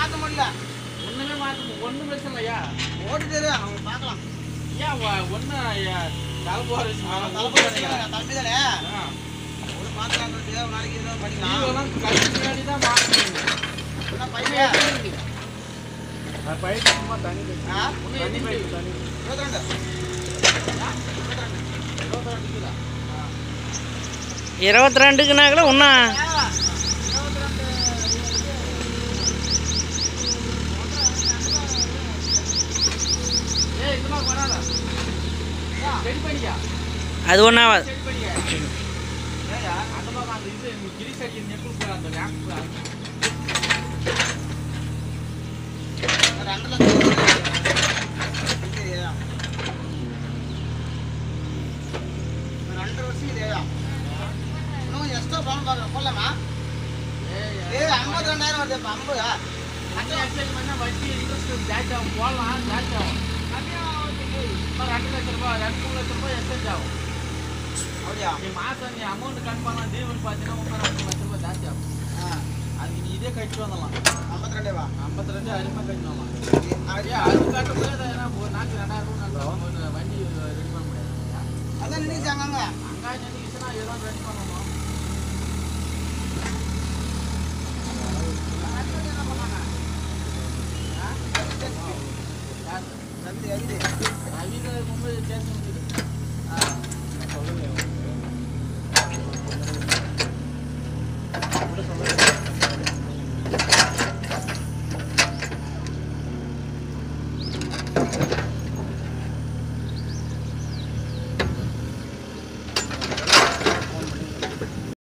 மாத்த முடியல ஒண்ணுமே மாத்த ஒண்ணும் பிரச்சனை இல்லையா ஓடிட்டு அவங்க பார்க்கலாம் ஏன் வ- ஒண்ணு தலைப்போற அவன் தலைமுறை நினைக்கிறேன். தம்பி தானே ஒரு மாத்தலாம் சொல்லிட்டு ஒரு நாளைக்கு இருபது பண்ணிக்கலாம் இதெல்லாம் கட்டி முன்னாடி தான் மாத்தணும் என்ன பையன் பைப் சும்மா தண்ணி ஆ? தண்ணி பைப் தண்ணி இருபத்தி ரெண்டு இருபத்தி ரெண்டுக்குனாக்கில் இன்னும் ஏய் இதெல்லாம் வராதா ரெடி பண்ணியா அது ஒன்றாவது ரெடி பண்ணியா ஏயா அந்த மாதிரி அந்த இது கிரி சைடு நெக்குள் அந்த லேம்ப் ரெண்டு லட்சம் இது, ரெண்டு வருஷம் இதேயா இன்னும் எக்ஸ்ட்ரா பணம் பார்க்குறேன் போடலாமா ஏ ஐம்பத்தி ரெண்டாயிரம் வருது இப்போ ஐம்பது அந்த எக்ஸைஸ் பண்ணா வட்டி இன்ட்ரெஸ்ட் ஜாஸ்தி ஆகும் போடலாம் ஜாஸ்தி ஆகும் இப்போ ரெண்டு லட்ச ரூபாய் ரெண்டு மூணு லட்ச ரூபாய் எக்ஸ்சேஞ்ச் ஆகும் அப்படியா நீ மாசம் நீ அமௌண்ட் கட் பண்ணலாம் தீவன் பார்த்தீங்கன்னா முப்பது ரெண்டு லட்ச ரூபாய் ஜாஸ்தி ஆகும் ஆ அதுக்கு நீ இதே கட்டிட்டு வந்துடலாம் ஐம்பத்தி ரெண்டே வா ஐம்பத்தி ரெண்டு அருமை கட்டிட்டு வரலாம் அது- ஏன் அது கட்ட முடியாது ஏன்னா ஒரு நாளைக்கு ரெண்டாயிரம் ரூபாய் கட்டணும். ஒரு வண்டி ரெடி பண்ண முடியாது அதான் நின்றுச்சு அங்கங்க அங்காய் நினைச்சுன்னா ஏதோ ரெடி பண்ணணும் யாரு? ரவி ரவி ரவிக்கு மும்பை ஸ்டேஷன்